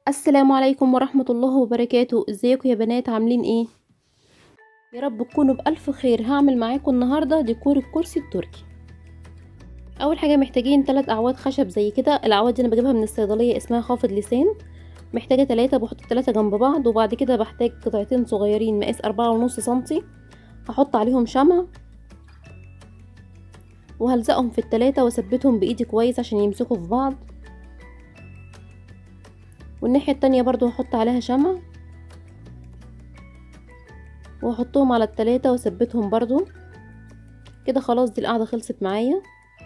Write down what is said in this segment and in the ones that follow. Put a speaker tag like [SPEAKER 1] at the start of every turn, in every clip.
[SPEAKER 1] السلام عليكم ورحمة الله وبركاته ازيكم يا بنات عاملين ايه يا رب تكونوا بألف خير هعمل معاكم النهاردة ديكور الكرسي التركي اول حاجة محتاجين 3 اعواد خشب زي كده الاعواد دي انا بجيبها من الصيدلية اسمها خافض لسان محتاجة 3 بحط التلاتة جنب بعض وبعد كده بحتاج قطعتين صغيرين مقاس أربعة ونص سنتي هحط عليهم شمع وهلزقهم في التلاتة واثبتهم بايدي كويس عشان يمسكوا في بعض والناحية التانية برضو هحط عليها شمع واحطهم على التلاتة واثبتهم برضو كده خلاص دي القاعدة خلصت معايا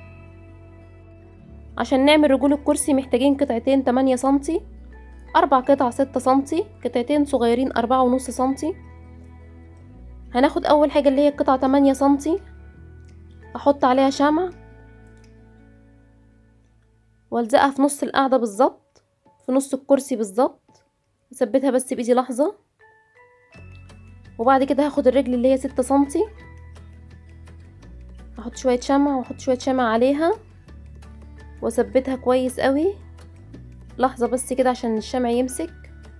[SPEAKER 1] عشان نعمل رجول الكرسي محتاجين قطعتين تمانية سنتي اربع قطع ستة سنتي قطعتين صغيرين اربعة ونص سنتي هناخد اول حاجة اللي هي القطعة تمانية سنتي احط عليها شمع والزقها في نص القاعدة بالظبط في نص الكرسي بالظبط اثبتها بس بايدي لحظة وبعد كده هاخد الرجل اللي هي ستة سنتي احط شوية شمع واحط شوية شمع عليها واثبتها كويس قوي لحظة بس كده عشان الشمع يمسك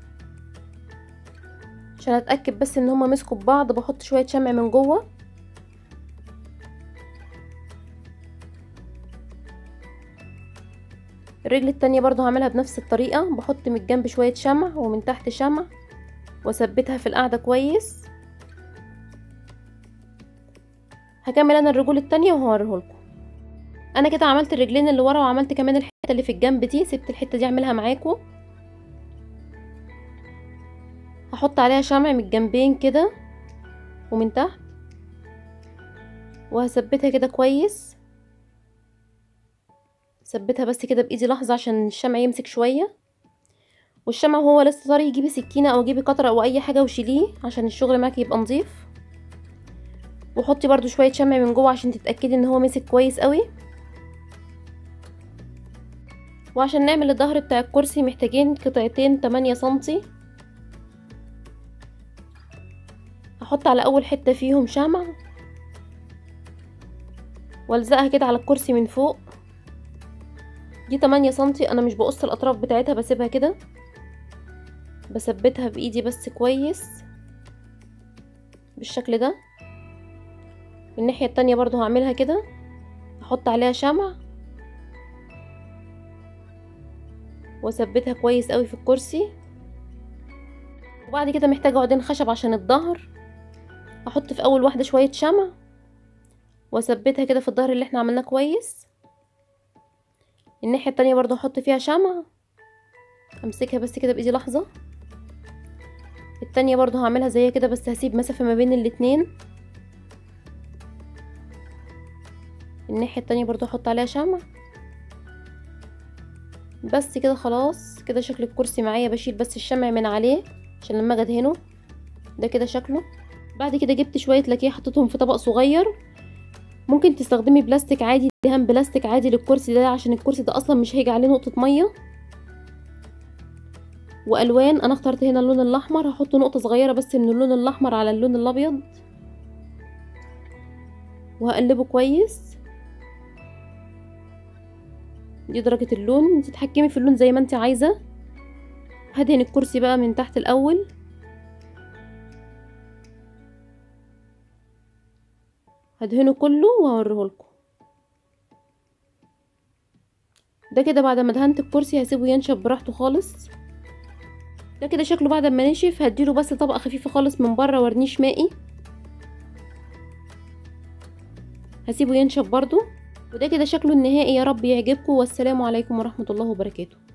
[SPEAKER 1] عشان اتأكد بس ان هما مسكوا ببعض بحط شوية شمع من جوه الرجل التانية برضو هعملها بنفس الطريقة بحط من الجنب شوية شمع ومن تحت شمع واثبتها في القاعدة كويس هكمل انا الرجول التانية وهوريهولكم انا كده عملت الرجلين اللي ورا وعملت كمان الحتة اللي في الجنب دي سبت الحتة دي اعملها معاكم هحط عليها شمع من الجنبين كده ومن تحت وهثبتها كده كويس ثبتها بس كده بايدي لحظه عشان الشمع يمسك شويه والشمع وهو لسه طري جيبي سكينه او جيبي قطره او اي حاجه وشيليه عشان الشغل معاكي يبقى نظيف وحطي برضو شويه شمع من جوه عشان تتاكدي ان هو مسك كويس قوي وعشان نعمل الظهر بتاع الكرسي محتاجين قطعتين 8 سنتي هحط على اول حته فيهم شمع والزقها كده على الكرسي من فوق دي 8 سنتي انا مش بقص الاطراف بتاعتها بسيبها كده بثبتها بايدي بس كويس بالشكل ده الناحيه التانية برضو هعملها كده احط عليها شمع واثبتها كويس قوي في الكرسي وبعد كده محتاجه عودين خشب عشان الظهر احط في اول واحده شويه شمع واثبتها كده في الظهر اللي احنا عملناه كويس الناحية التانية برضو احط فيها شمع امسكها بس كده بايدي لحظة التانية برضو هعملها زيها كده بس هسيب مسافة ما بين الاتنين الناحية التانية برضو احط عليها شمع بس كده خلاص كده شكل الكرسي معايا بشيل بس الشمع من عليه عشان لما اجي ادهنه ده كده شكله بعد كده جبت شوية لاكيه حطيتهم في طبق صغير ممكن تستخدمي بلاستيك عادي دهان بلاستيك عادي للكرسي ده عشان الكرسي ده اصلا مش هيجي عليه نقطة مية والوان انا اخترت هنا اللون الاحمر هحط نقطة صغيرة بس من اللون الاحمر على اللون الابيض وهقلبه كويس دي درجة اللون انت تتحكمي في اللون زي ما انت عايزة هدهن الكرسي بقى من تحت الاول هدهنه كله وهوريهولكم ده كده بعد ما دهنت الكرسي هسيبه ينشف براحته خالص ده كده شكله بعد ما نشف هديله بس طبقه خفيفه خالص من بره ورنيش مائي هسيبه ينشف برضو وده كده شكله النهائي يا رب يعجبكم والسلام عليكم ورحمه الله وبركاته